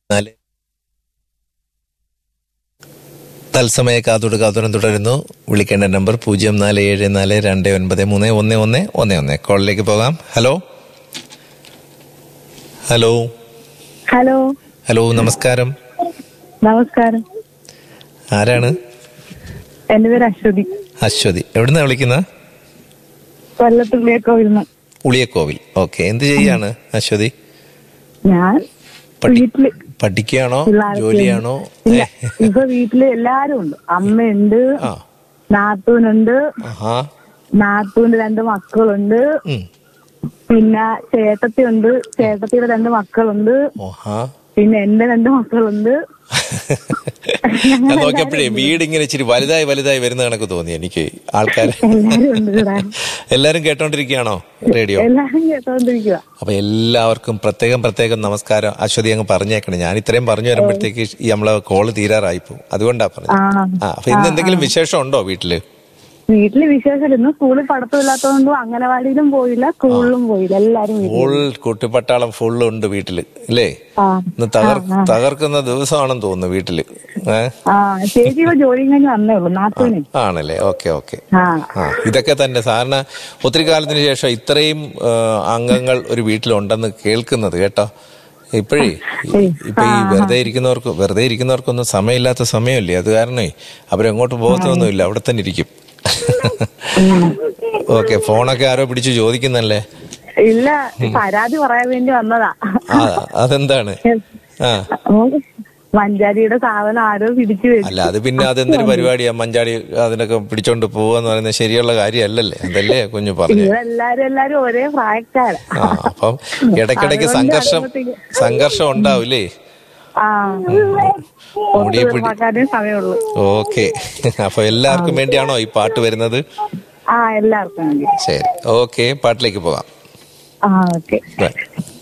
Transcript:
നാല് തത്സമയ കാതോട് കാതോരം തുടരുന്നു വിളിക്കേണ്ട നമ്പർ പൂജ്യം നാല് ഏഴ് നാല് രണ്ട് ഒൻപത് മൂന്ന് ഒന്ന് ഒന്ന് ഒന്ന് ഒന്ന് കോളിലേക്ക് പോകാം ഹലോ ഹലോ ഹലോ ഹലോ നമസ്കാരം നമസ്കാരം ആരാണ് എന്റെ പേര് അശ്വതി അശ്വതി എവിടുന്നാ വിളിക്കുന്ന കൊല്ലത്തുള്ളിയൊക്കെ വരുന്നു ഉളിയക്കോവിൽ ഓക്കെ എന്ത് ചെയ്യാണ് അശ്വതി ഞാൻ പഠി- വീട്ടില് പഠിക്കുകയാണോ പിള്ളേരൊക്കെ ജോലിയാണോ ഇല്ല ഏ, ഇപ്പൊ വീട്ടില് എല്ലാരും ഉണ്ട് അമ്മയുണ്ട് ആ നാത്തൂനുണ്ട് ആഹാ നാത്തൂന്റെ രണ്ട് മക്കളുണ്ട് ഉം. പിന്നെ ചേട്ടത്തി ഉണ്ട് ചേട്ടത്തിയുടെ രണ്ട് മക്കളുണ്ട് ഓഹാ പിന്നെ എന്റെ രണ്ട് മക്കളുണ്ട് ഞാൻ നോക്കിയപ്പോഴേ വീട് ഇങ്ങനെ ഇച്ചിരി വലുതായി വലുതായി വരുന്ന കണക്ക് തോന്നി എനിക്ക് ആൾക്കാർ എല്ലാരും ഉണ്ട് ഇവിടെ എല്ലാരും കേട്ടോണ്ടിരിക്കുകയാണോ റേഡിയോ എല്ലാരും കേട്ടോണ്ടിരിക്കുക അപ്പൊ എല്ലാവർക്കും പ്രത്യേകം പ്രത്യേകം നമസ്കാരം അശ്വതി അങ്ങ് പറഞ്ഞേക്കണം ഞാൻ ഇത്രയും പറഞ്ഞു വരുമ്പോഴത്തേക്ക് ഈ നമ്മളെ കോള് തീരാറായി പോകും അതുകൊണ്ടാ പറഞ്ഞു ആ ആ അപ്പൊ ഇന്ന് എന്തെങ്കിലും വിശേഷം ഉണ്ടോ വീട്ടില് വീട്ടില് വിശേഷം ഇന്ന് സ്കൂളിൽ പഠിത്തമില്ലാത്തതുകൊണ്ടും അംഗനവാടിയിലും പോയില്ല സ്കൂളിലും പോയില്ല എല്ലാരും വീട്ടിൽ ഫുൾ കുട്ടിപ്പട്ടാളം ഫുള്ള് ഉണ്ട് വീട്ടില് അല്ലേ ആ ഇന്ന് തകർ തകർക്കുന്ന ദിവസമാണെന്ന് തോന്നുന്നു വീട്ടില് ഏ ആ ചേച്ചി ഇപ്പൊ ജോലി കഴിഞ്ഞ് വന്നേ ഉള്ളൂ നാത്തൂന് ആണല്ലേ ഓക്കെ ഓക്കെ ആ ആ ഇതൊക്കെ തന്നെ സാധാരണ ഒത്തിരി കാലത്തിന് ശേഷം ഇത്രയും ആ, അംഗങ്ങൾ ഒരു വീട്ടിലുണ്ടെന്ന് കേൾക്കുന്നത് കേട്ടോ ഇപ്പോഴേ ഈ- ഇപ്പൊ ഈ വെറുതെ ഇരിക്കുന്നവർക്ക് വെറുതെ ഇരിക്കുന്നവർക്കൊന്നും സമയമില്ലാത്ത സമയമല്ലേ അത് കാരണേ അവരെങ്ങോട്ട് പോകത്തൊന്നുമില്ല അവിടെ തന്നെ ഇരിക്കും ഓക്കെ ഫോണൊക്കെ ആരോ പിടിച്ച് ചോദിക്കുന്നല്ലേ ഇല്ല പരാതി പറയാൻ വേണ്ടി വന്നതാ ആ അതെന്താണ് ആ നമുക്ക് മഞ്ചാരിയുടെ സാധനം ആരോ പിടിച്ചു വെച്ചു അല്ല അത് പിന്നെ അതെന്തൊരു പരിപാടിയാ മഞ്ചാടി അതിനൊക്കെ പിടിച്ചോണ്ട് പോവാന്ന് പറയുന്നത് ശരിയുള്ള കാര്യമല്ലല്ലേ അതല്ലേ കുഞ്ഞു പറഞ്ഞു ഇവരെല്ലാരും എല്ലാരും ഒരേ പ്രായക്കാരാ ആ അപ്പം ഇടയ്ക്കിടയ്ക്ക് സംഘർഷം സംഘർഷം ഉണ്ടാവില്ലേ ആ മുടിയെ പിടി ഒത്തുതീർപ്പാക്കാനേ സമയമുള്ളൂ ഓക്കെ അപ്പൊ എല്ലാവർക്കും വേണ്ടിയാണോ ഈ പാട്ട് വരുന്നത് ആ എല്ലാവർക്കും വേണ്ടി ശരി ഓക്കെ പാട്ടിലേക്ക് പോകാം ആ ഓക്കെ Right.